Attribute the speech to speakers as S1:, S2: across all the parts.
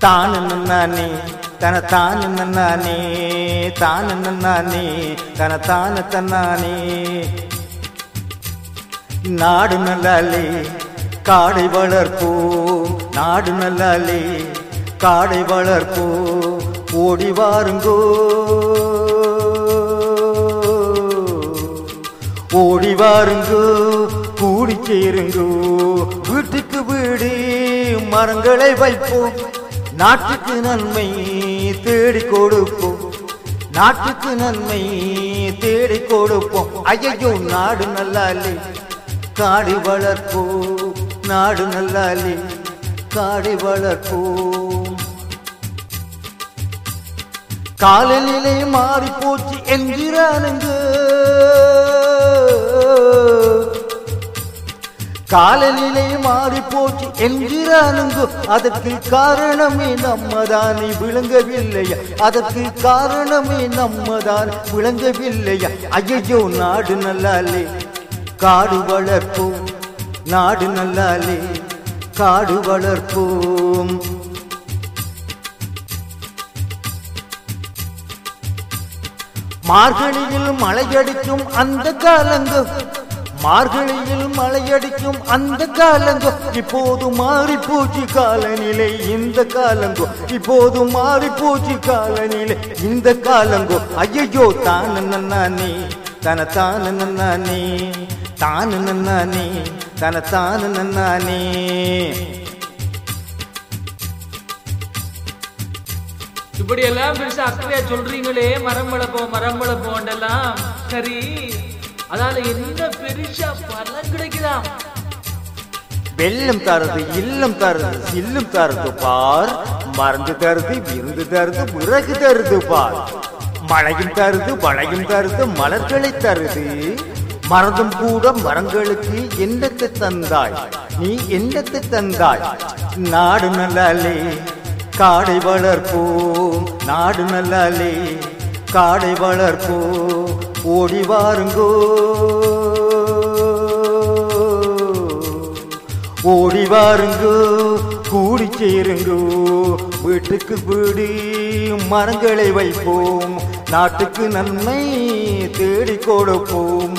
S1: தானு நானே தன தானு நானே தானு நானே தன தானு தன்னானே நாடு நல்லாலே காடை வளர்ப்போ நாடு நல்லாலே காடை வளர்ப்போ ஓடி வாருங்கோ ஓடி வாருங்கோ கூடி சேருங்கோ வீட்டுக்கு வீடு மரங்களை வைப்போம் நாட்டுக்கு நன்மை தேடி கொடுப்போம் நாட்டுக்கு நன்மை தேடி கொடுப்போம் ஐயோ நாடு நல்லாலே காடி வளர்ப்போம் நாடு நல்லாலே காடி வளர்ப்போம் காலநிலை மாறி போச்சு என்கிறானுங்க காலநிலை மாறி போச்சு என்கிறானுங்க அதற்கு காரணமே நம்மதானே விளங்கவில்லையா அதற்கு காரணமே நம்மதான் விளங்கவில்லையா ஐயோ நாடு நல்லாலே காடு வளர்ப்போம் நாடு நல்லாலே காடு வளர்ப்போம் மார்கழியில் மழையடிக்கும் அந்த காலங்க மார்கழியில் மழையடிக்கும் அந்த காலங்கோ இப்போது மாறி போச்சு காலநிலை இந்த காலங்கோ இப்போது மாறி போச்சு காலநிலை இந்த காலங்கோ ஐயோ தான நன்னானே தன தான நன்னானே தான நன்னானே தன தான நன்னானே
S2: இப்படி எல்லாம் பெருசா அக்கறையா சொல்றீங்களே மரம் வளர்ப்போம் மரம் வளர்ப்போம் சரி அதால என்ன பெருசா பலன் கிடைக்குதா
S1: வெள்ளம் தருது இல்லம் தருது சில்லும் தருது பார் மருந்து தருது விருந்து தருது விறகு தருது பார் மழையும் தருது வளையும் தருது மலர்களை தருது மறந்தும் கூட மரங்களுக்கு எண்ணத்தை தந்தாய் நீ எண்ணத்தை தந்தாய் நாடு நல்லாலே காடை வளர்ப்போம் நாடு நல்லாலே காடை வளர்ப்போம் ஓடி வாருங்கோ ஓடி வாருங்கோ கூடி சேருங்கோ வீட்டுக்கு வீடு மரங்களை வைப்போம் நாட்டுக்கு நன்மை தேடி கொடுப்போம்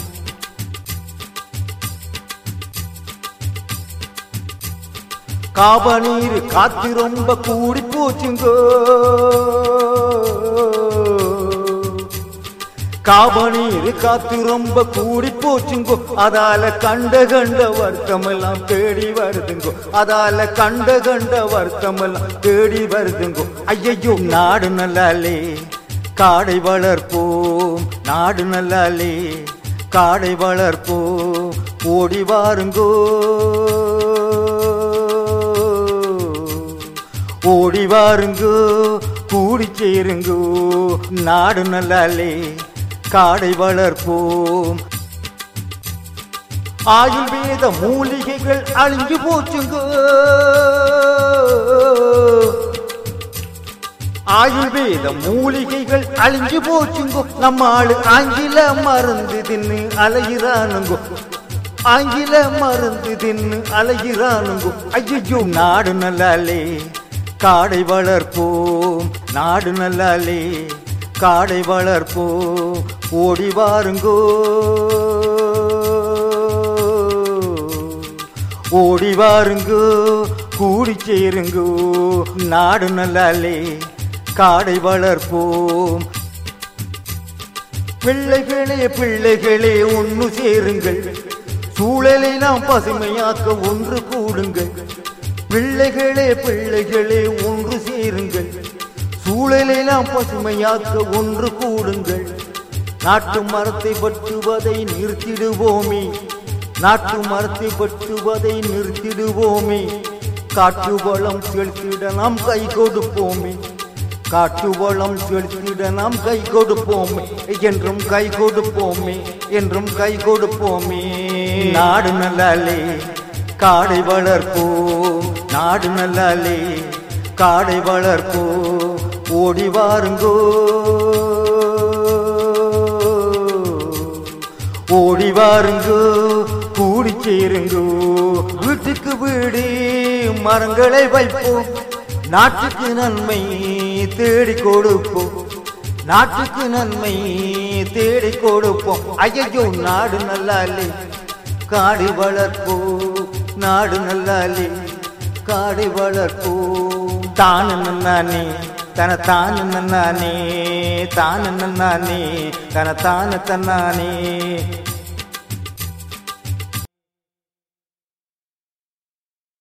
S1: காபநீர் காத்து ரொம்ப கூடி போச்சுங்கோ காபநீர் காத்து ரொம்ப கூடி போச்சுங்கோ அதால கண்ட கண்ட வருத்தம் எல்லாம் தேடி வருதுங்கோ அதால கண்ட கண்ட வருத்தம் எல்லாம் தேடி வருதுங்கோ ஐயையோ நாடு நல்லாலே காடை வளர்ப்போம் நாடு நல்லாலே காடை வளர்ப்போம் ஓடி வாருங்கோ ஓடி வாருங்கோ கூடி சேருங்கோ நாடு நல்லாலே காடை வளர்ப்போம் ஆயுர்வேத மூலிகைகள் அழிஞ்சு போச்சுங்கோ ஆயுர்வேத மூலிகைகள் அழிஞ்சு போச்சுங்கோ நம்ம ஆளு ஆங்கில மருந்து தின்னு அலையிறானுங்கோ ஆங்கில மருந்து தின்னு அலையிறானுங்கோ ஐயோ நாடு நல்லாலே காடை வளர்ப்போம் நாடு நல்லாலே காடை வளர்ப்போம் ஓடி வாருங்கோ ஓடி வாருங்கோ கூடி சேருங்கோ நாடு நல்லாலே காடை வளர்ப்போம் பிள்ளைகளே பிள்ளைகளே ஒன்று சேருங்கள் சூழலை நாம் பசுமையாக்க ஒன்று கூடுங்கள் பிள்ளைகளே பிள்ளைகளே ஒன்று சேருங்கள் சூழலை நாம் பசுமையாக்க ஒன்று கூடுங்கள் நாட்டு மரத்தை வெட்டுவதை நிறுத்திடுவோமே நாட்டு மரத்தை வெட்டுவதை நிறுத்திடுவோமே காட்டு வளம் செலுத்திட நாம் கை கொடுப்போமே காட்டு வளம் செலுத்திட நாம் கை கொடுப்போமே என்றும் கை கொடுப்போமே என்றும் கை கொடுப்போமே நாடு நல்லாலே காடை வளர்ப்போம் நாடு நல்லாலே காடை வளர்ப்போம் ஓடி வாருங்கோ ஓடி வாருங்கோ கூடி சேருங்கோ வீட்டுக்கு வீடு மரங்களை வைப்போம் நாட்டுக்கு நன்மை தேடி கொடுப்போம் நாட்டுக்கு நன்மை தேடி கொடுப்போம் ஐயோ நாடு நல்லாலே காடு வளர்ப்போம் நாடு நல்லாலே காடு வளர்ப்போம் தானு நன்னானே தன தானு நன்னானே தானு நன்னானே தன தானு தன்னானே